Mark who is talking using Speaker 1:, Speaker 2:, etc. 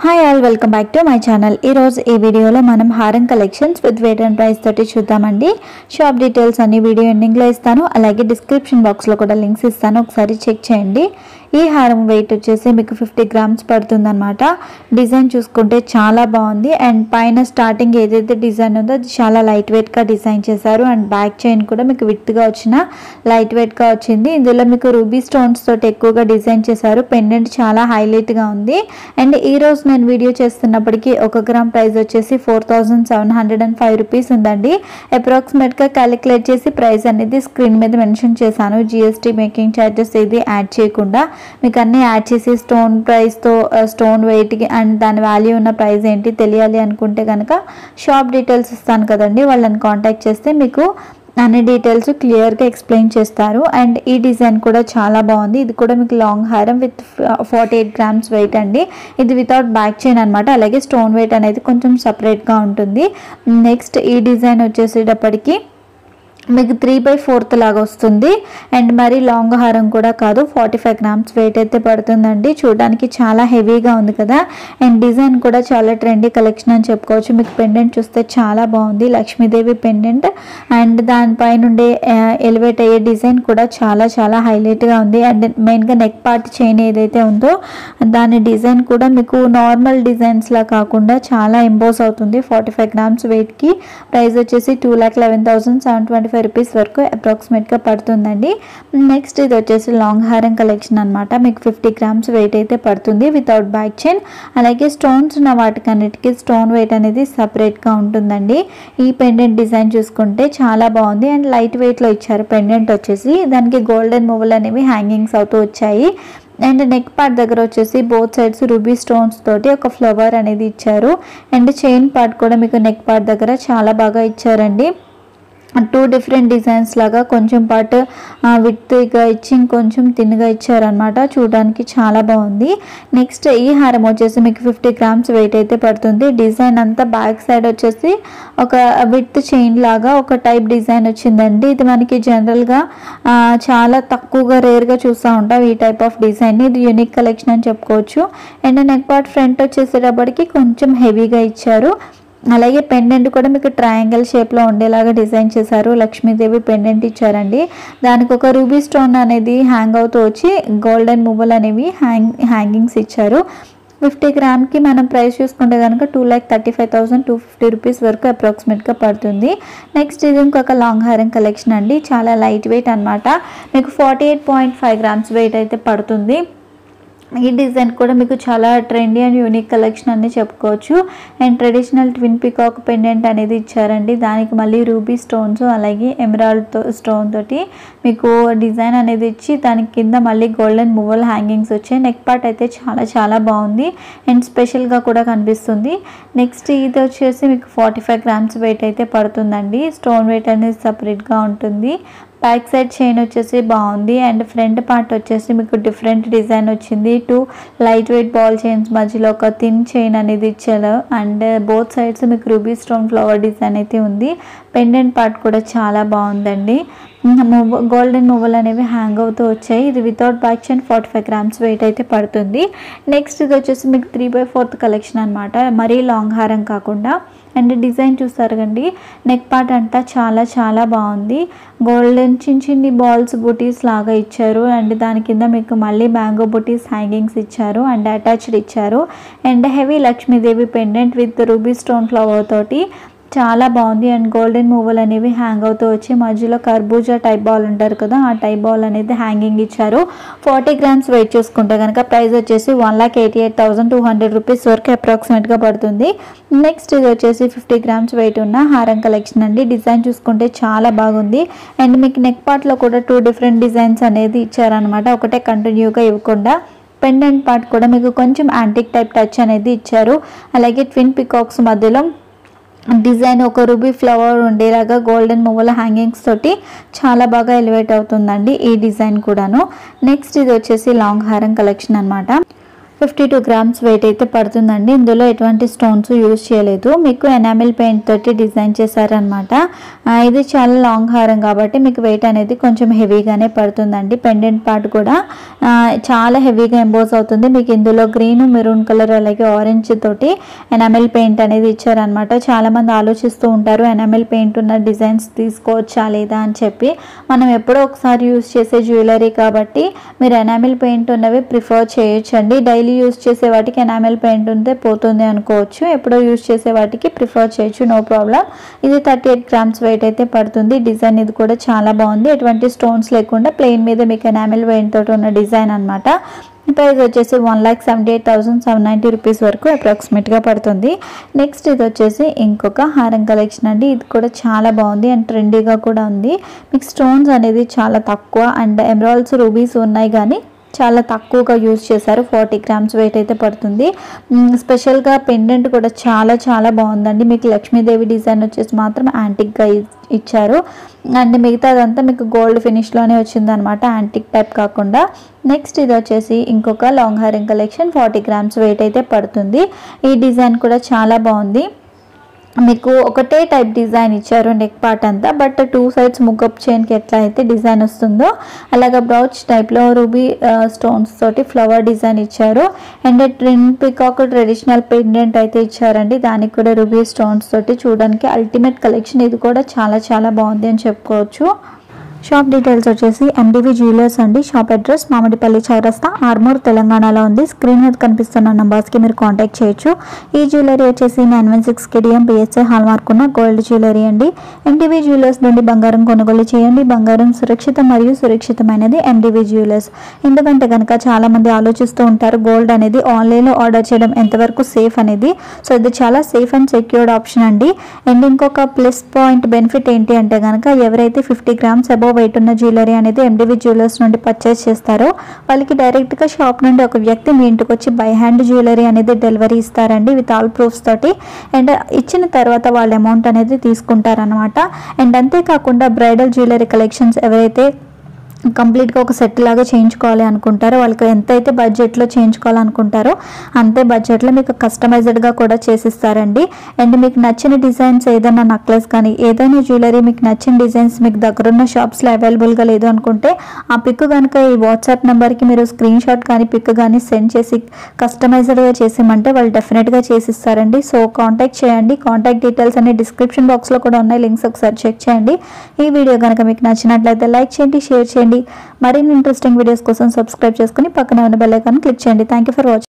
Speaker 1: hi all welcome back to my channel ఈరోజు ఈ వీడియోలో మనం హారం collections with weight and price తోటి చూద్దామండి షాప్ డీటెయిల్స్ అన్ని వీడియో ఎండింగ్లో ఇస్తాను అలాగే డిస్క్రిప్షన్ బాక్స్లో కూడా లింక్స్ ఇస్తాను ఒకసారి చెక్ చేయండి ఈ హారం వెయిట్ వచ్చేసి మీకు ఫిఫ్టీ గ్రామ్స్ పడుతుందన్నమాట డిజైన్ చూసుకుంటే చాలా బాగుంది అండ్ పైన స్టార్టింగ్ ఏదైతే డిజైన్ ఉందో అది చాలా లైట్ వెయిట్గా డిజైన్ చేశారు అండ్ బ్యాక్ చైన్ కూడా మీకు విత్గా వచ్చిన లైట్ వెయిట్గా వచ్చింది ఇందులో మీకు రూబీ స్టోన్స్ తోటి ఎక్కువగా డిజైన్ చేశారు పెండెంట్ చాలా హైలైట్గా ఉంది అండ్ ఈ రోజు నేను వీడియో చేస్తున్నప్పటికీ ఒక గ్రామ్ ప్రైస్ వచ్చేసి four thousand seven hundred and five rupees ఉందండి అప్రాక్సిమేట్గా క్యాలిక్యులేట్ చేసి ప్రైస్ అనేది స్క్రీన్ మీద మెన్షన్ చేశాను జిఎస్టీ మేకింగ్ ఛార్జెస్ ఇది యాడ్ చేయకుండా మీకు అన్నీ యాడ్ చేసి స్టోన్ ప్రైస్తో స్టోన్ వెయిట్కి అండ్ దాని వాల్యూ ఉన్న ప్రైస్ ఏంటి తెలియాలి అనుకుంటే కనుక షాప్ డీటెయిల్స్ ఇస్తాను కదండి వాళ్ళని కాంటాక్ట్ చేస్తే మీకు అన్ని డీటెయిల్స్ క్లియర్గా ఎక్స్ప్లెయిన్ చేస్తారు అండ్ ఈ డిజైన్ కూడా చాలా బాగుంది ఇది కూడా మీకు లాంగ్ హారం with forty eight grams weight అండి ఇది వితౌట్ బ్యాక్ చైన్ అనమాట అలాగే స్టోన్ వెయిట్ అనేది కొంచెం సపరేట్గా ఉంటుంది నెక్స్ట్ ఈ డిజైన్ వచ్చేసేటప్పటికి మీకు త్రీ బై ఫోర్త్ లాగా వస్తుంది అండ్ మరి లాంగ్ హారం కూడా కాదు ఫార్టీ ఫైవ్ గ్రామ్స్ వెయిట్ అయితే పడుతుందండి చూడడానికి చాలా హెవీగా ఉంది కదా అండ్ డిజైన్ కూడా చాలా ట్రెండీ కలెక్షన్ అని చెప్పుకోవచ్చు మీకు పెండెంట్ చూస్తే చాలా బాగుంది లక్ష్మీదేవి పెండెంట్ అండ్ దానిపైన ఉండే ఎలివేట్ అయ్యే డిజైన్ కూడా చాలా చాలా హైలైట్గా ఉంది అండ్ మెయిన్గా నెక్ పార్ట్ చైన్ ఏదైతే ఉందో దాని డిజైన్ కూడా మీకు నార్మల్ డిజైన్స్లా కాకుండా చాలా ఎంబోస్ అవుతుంది ఫార్టీ ఫైవ్ గ్రామ్స్ వెయిట్కి ప్రైస్ వచ్చేసి two lakh eleven thousand seven twenty five rupees వరకు అప్రాక్సిమేట్గా పడుతుందండి నెక్స్ట్ ఇది వచ్చేసి లాంగ్ హారం కలెక్షన్ అనమాట మీకు ఫిఫ్టీ గ్రామ్స్ వెయిట్ అయితే పడుతుంది వితౌట్ బ్యాక్ చైన్ అలాగే స్టోన్స్ ఉన్న వాటికన్నిటికీ స్టోన్ వెయిట్ అనేది సపరేట్గా ఉంటుందండి ఈ పెండెంట్ డిజైన్ చూసుకుంటే చాలా బాగుంది అండ్ లైట్ వెయిట్లో ఇచ్చారు పెండెంట్ వచ్చేసి దానికి గోల్డెన్ మువ్వలు అనేవి హ్యాంగింగ్స్ అవుతూ వచ్చాయి అండ్ నెక్ పార్ట్ దగ్గర వచ్చేసి బోత్ సైడ్స్ రూబీ స్టోన్స్ తోటి ఒక ఫ్లవర్ అనేది ఇచ్చారు అండ్ చైన్ పార్ట్ కూడా మీకు నెక్ పార్ట్ దగ్గర చాలా బాగా ఇచ్చారండి టూ డిఫరెంట్ డిజైన్స్ లాగా కొంచెం పాటు విత్గా ఇచ్చి ఇంకొంచెం తిన్నగా ఇచ్చారనమాట చూడడానికి చాలా బాగుంది నెక్స్ట్ ఈ హారం వచ్చేసి మీకు ఫిఫ్టీ గ్రామ్స్ వెయిట్ అయితే పడుతుంది డిజైన్ అంతా బ్యాక్ సైడ్ వచ్చేసి ఒక విత్ చైన్ లాగా ఒక టైప్ డిజైన్ వచ్చిందండి ఇది మనకి జనరల్గా చాలా తక్కువగా రేర్గా చూస్తూ ఉంటాం ఈ టైప్ ఆఫ్ డిజైన్ ఇది యూనిక్ కలెక్షన్ అని చెప్పుకోవచ్చు అండ్ నెక్ పార్ట్ ఫ్రంట్ వచ్చేసేటప్పటికి కొంచెం హెవీగా ఇచ్చారు అలాగే పెండెంట్ కూడా మీకు ట్రయాంగిల్ షేప్లో ఉండేలాగా డిజైన్ చేశారు లక్ష్మీదేవి పెండెంట్ ఇచ్చారండి దానికి ఒక రూబీ స్టోన్ అనేది హ్యాంగ్ అవుతూ వచ్చి గోల్డెన్ మువ్వలు అనేవి హ్యాంగ్ హ్యాంగింగ్స్ ఇచ్చారు ఫిఫ్టీ గ్రామ్కి మనం ప్రైస్ చూసుకుంటే కనుక two lakh thirty five thousand two fifty rupees వరకు అప్రాక్సిమేట్గా పడుతుంది నెక్స్ట్ ఇది ఇంకొక లాంగ్ హారం కలెక్షన్ అండి చాలా లైట్ వెయిట్ అనమాట మీకు forty eight point five grams weight అయితే పడుతుంది ఈ డిజైన్ కూడా మీకు చాలా ట్రెండీ అండ్ యూనిక్ కలెక్షన్ అని చెప్పుకోవచ్చు and traditional twin peacock pendant అనేది ఇచ్చారండి దానికి మళ్ళీ రూబీ స్టోన్స్ అలాగే ఎమరాల్డ్ స్టోన్ తోటి మీకు డిజైన్ అనేది ఇచ్చి దానికి కింద మళ్ళీ గోల్డెన్ మువ్వల్ హ్యాంగింగ్స్ వచ్చాయి నెక్ పార్ట్ అయితే చాలా చాలా బాగుంది అండ్ స్పెషల్గా కూడా కనిపిస్తుంది నెక్స్ట్ ఇది వచ్చేసి మీకు ఫార్టీ ఫైవ్ గ్రామ్స్ వెయిట్ అయితే పడుతుందండి స్టోన్ వెయిట్ అనేది సపరేట్గా ఉంటుంది బ్యాక్ సైడ్ చైన్ వచ్చేసి బాగుంది అండ్ ఫ్రంట్ పార్ట్ వచ్చేసి మీకు డిఫరెంట్ డిజైన్ వచ్చింది two light weight ball chains మధ్యలో ఒక థిన్ చైన్ అనేది ఇచ్చారు అండ్ బోత్ సైడ్స్ మీకు రూబీ స్టోన్ ఫ్లవర్ డిజైన్ అయితే ఉంది పెండెంట్ పార్ట్ కూడా చాలా బాగుందండి గోల్డెన్ మువ్వలు అనేవి హ్యాంగ్ అవుతూ వచ్చాయి ఇది without back chain forty five grams weight అయితే పడుతుంది నెక్స్ట్ ఇది వచ్చేసి మీకు త్రీ బై ఫోర్త్ కలెక్షన్ అనమాట మరీ లాంగ్ హారం కాకుండా అండ్ డిజైన్ చూస్తారు కండి నెక్ పార్ట్ అంతా చాలా చాలా బాగుంది గోల్డెన్ చిన్న చిన్ని బాల్స్ బుటీస్ లాగా ఇచ్చారు అండ్ దాని కింద మీకు మళ్ళీ మ్యాంగో బుటీస్ హ్యాంగింగ్స్ ఇచ్చారు అండ్ అటాచ్డ్ ఇచ్చారు and heavy Lakshmidevi pendant with ruby stone flower తోటి చాలా బాగుంది అండ్ గోల్డెన్ మూవల్ అనేవి హ్యాంగ్ అవుతూ వచ్చి మధ్యలో కర్బూజా టైప్ బాల్ ఉంటారు కదా ఆ టైప్ బాల్ అనేది హ్యాంగింగ్ ఇచ్చారు ఫార్టీ గ్రామ్స్ వెయిట్ చూసుకుంటే కనుక ప్రైస్ వచ్చేసి one lakh eighty eight thousand two hundred rupees వరకు అప్రాక్సిమేట్గా పడుతుంది నెక్స్ట్ ఇది వచ్చేసి ఫిఫ్టీ గ్రామ్స్ వెయిట్ ఉన్న హారం కలెక్షన్ అండి డిజైన్ చూసుకుంటే చాలా బాగుంది అండ్ మీకు నెక్ పార్ట్లో కూడా టూ డిఫరెంట్ డిజైన్స్ అనేది ఇచ్చారనమాట ఒకటే కంటిన్యూగా ఇవ్వకుండా పెండెంట్ పార్ట్ కూడా మీకు కొంచెం యాంటిక్ టైప్ టచ్ అనేది ఇచ్చారు అలాగే ట్విన్ పికాక్స్ మధ్యలో డిజైన్ ఒక రూబీ ఫ్లవర్ ఉండేలాగా గోల్డెన్ మువ్వల హ్యాంగింగ్స్ తోటి చాలా బాగా ఎలివేట్ అవుతుందండి ఈ డిజైన్ కూడాను నెక్స్ట్ ఇది వచ్చేసి లాంగ్ హారం కలెక్షన్ అనమాట ఫిఫ్టీ టూ గ్రామ్స్ వెయిట్ అయితే పడుతుందండి ఇందులో ఎటువంటి స్టోన్స్ యూజ్ చేయలేదు మీకు ఎనామిల్ పెయింట్ తోటి డిజైన్ చేశారనమాట ఆ, ఇది చాలా లాంగ్ హారం కాబట్టి మీకు వెయిట్ అనేది కొంచెం హెవీగానే పడుతుందండి పెండెంట్ పార్ట్ కూడా ఆ, చాలా హెవీగా ఎంబోజ్ అవుతుంది మీకు ఇందులో గ్రీన్ మెరూన్ కలర్ అలాగే ఆరెంజ్ తోటి ఎనామిల్ పెయింట్ అనేది ఇచ్చారనమాట చాలా మంది ఆలోచిస్తూ ఉంటారు ఎనామిల్ పెయింట్ ఉన్న డిజైన్స్ తీసుకోవచ్చా లేదా అని చెప్పి మనం ఎప్పుడో ఒకసారి యూస్ చేసే జ్యువెలరీ కాబట్టి మీరు ఎనామిల్ పెయింట్ ఉన్నవి ప్రిఫర్ చేయొచ్చండి డైలీ యూస్ చేసే వాటికి ఎనామిల్ పెయింట్ ఉంటే పోతుంది అనుకోవచ్చు ఎప్పుడో యూస్ చేసే వాటికి ప్రిఫర్ చేయొచ్చు నో ప్రాబ్లం ఇది థర్టీ ఎయిట్ గ్రామ్స్ వెయిట్ అయితే పడుతుంది డిజైన్ ఇది కూడా చాలా బాగుంది ఎటువంటి స్టోన్స్ లేకుండా ప్లెయిన్ మీద మీకు ఎనామిల్ పెయింట్ తోటి ఉన్న డిజైన్ అనమాట ప్రైస్ వచ్చేసి one lakh seventy eight thousand seven ninety rupees వరకు అప్రాక్సిమేట్గా పడుతుంది నెక్స్ట్ ఇది వచ్చేసి ఇంకొక హారం కలెక్షన్ అండి ఇది కూడా చాలా బాగుంది అండ్ ట్రెండీగా కూడా ఉంది మీకు స్టోన్స్ అనేది చాలా తక్కువ అండ్ ఎమరాల్డ్స్ రూబీస్ ఉన్నాయి కానీ చాలా తక్కువగా యూజ్ చేశారు ఫార్టీ గ్రామ్స్ వెయిట్ అయితే పడుతుంది మ్, స్పెషల్గా పెండెంట్ కూడా చాలా చాలా బాగుందండి మీకు లక్ష్మీదేవి డిజైన్ వచ్చేసి మాత్రం యాంటిక్గా ఇచ్చారు అండ్ మిగతాదంతా మీకు గోల్డ్ ఫినిష్లోనే వచ్చిందనమాట యాంటిక్ టైప్ కాకుండా నెక్స్ట్ ఇది వచ్చేసి ఇంకొక లాంగ్ హారింగ్ కలెక్షన్ ఫార్టీ గ్రామ్స్ వెయిట్ అయితే పడుతుంది ఈ డిజైన్ కూడా చాలా బాగుంది మీకు ఒకటే టైప్ డిజైన్ ఇచ్చారు నెక్ పార్ట్ అంతా బట్ టూ సైడ్స్ ముగ్గప్ చైన్కి ఎట్లా అయితే డిజైన్ వస్తుందో అలాగా బ్రౌచ్ టైప్లో రూబీ స్టోన్స్ తోటి ఫ్లవర్ డిజైన్ ఇచ్చారు and twin peacock traditional pendant అయితే ఇచ్చారండి దానికి కూడా రూబీ స్టోన్స్ తోటి చూడడానికి అల్టిమేట్ కలెక్షన్ ఇది కూడా చాలా చాలా బాగుంది అని చెప్పుకోవచ్చు షాప్ డీటెయిల్స్ వచ్చేసి ఎండివి జ్యువెలర్స్ అండి షాప్ అడ్రస్ మామిడిపల్లి చౌరస్తా ఆర్మూర్ తెలంగాణలో ఉంది స్క్రీన్ మీద కనిపిస్తున్న నంబర్స్కి మీరు కాంటాక్ట్ చేయొచ్చు ఈ జ్యువెలరీ వచ్చేసి nine one six KDM BSI hallmark ఉన్న గోల్డ్ జ్యువెలరీ అండి ఎండివి జ్యువెలర్స్ నుండి బంగారం కొనుగోలు చేయండి బంగారం సురక్షితం మరియు సురక్షితమైనది ఎండివి జ్యువెలర్స్ ఎందుకంటే కనుక చాలా మంది ఆలోచిస్తూ ఉంటారు గోల్డ్ అనేది ఆన్లైన్లో ఆర్డర్ చేయడం ఎంతవరకు సేఫ్ అనేది సో ఇది చాలా సేఫ్ అండ్ సెక్యూర్డ్ ఆప్షన్ అండి అండ్ ఇంకొక ప్లస్ పాయింట్ బెనిఫిట్ ఏంటి అంటే కనుక ఎవరైతే ఫిఫ్టీ గ్రామ్స్ అబౌవ్ వెయిట్ ఉన్న జ్యువెలరీ అనేది ఎండివి జ్యువెలర్స్ నుండి పర్చేస్ చేస్తారో వాళ్ళకి డైరెక్ట్గా షాప్ నుండి ఒక వ్యక్తి మీ ఇంటికి వచ్చి బై హ్యాండ్ జ్యువెలరీ అనేది డెలివరీ ఇస్తారండి విత్ ఆల్ ప్రూఫ్స్ తోటి అండ్ ఇచ్చిన తర్వాత వాళ్ళ అమౌంట్ అనేది తీసుకుంటారనమాట అండ్ అంతేకాకుండా బ్రైడల్ జ్యువెలరీ కలెక్షన్స్ ఎవరైతే కంప్లీట్గా ఒక సెట్ లాగా చేయించుకోవాలి అనుకుంటారో వాళ్ళకి ఎంతైతే బడ్జెట్లో చేయించుకోవాలనుకుంటారో అంతే బడ్జెట్లో మీకు కస్టమైజ్డ్గా కూడా చేసిస్తారండి అండ్ మీకు నచ్చిన డిజైన్స్ ఏదైనా నక్లెస్ కానీ ఏదైనా జ్యువెలరీ మీకు నచ్చిన డిజైన్స్ మీకు దగ్గరున్న షాప్స్లో అవైలబుల్గా లేదు అనుకుంటే ఆ పిక్ కనుక ఈ వాట్సాప్ నెంబర్కి మీరు స్క్రీన్ షాట్ కానీ పిక్ కానీ సెండ్ చేసి కస్టమైజ్డ్గా చేసేమంటే వాళ్ళు డెఫినెట్గా చేసిస్తారండి సో కాంటాక్ట్ చేయండి కాంటాక్ట్ డీటెయిల్స్ అన్ని డిస్క్రిప్షన్ బాక్స్లో కూడా ఉన్నాయి లింక్స్ ఒకసారి చెక్ చేయండి ఈ వీడియో కనుక మీకు నచ్చినట్లయితే లైక్ చేయండి షేర్ చేయండి మరిన్ని ఇంట్రెస్టింగ్ వీడియోస్ కోసం సబ్స్క్రైబ్ చేసుకుని పక్కన ఉన్న బెల్ ఐకాన్ క్లిక్ చేయండి థ్యాంక్ యూ ఫర్ వాచింగ్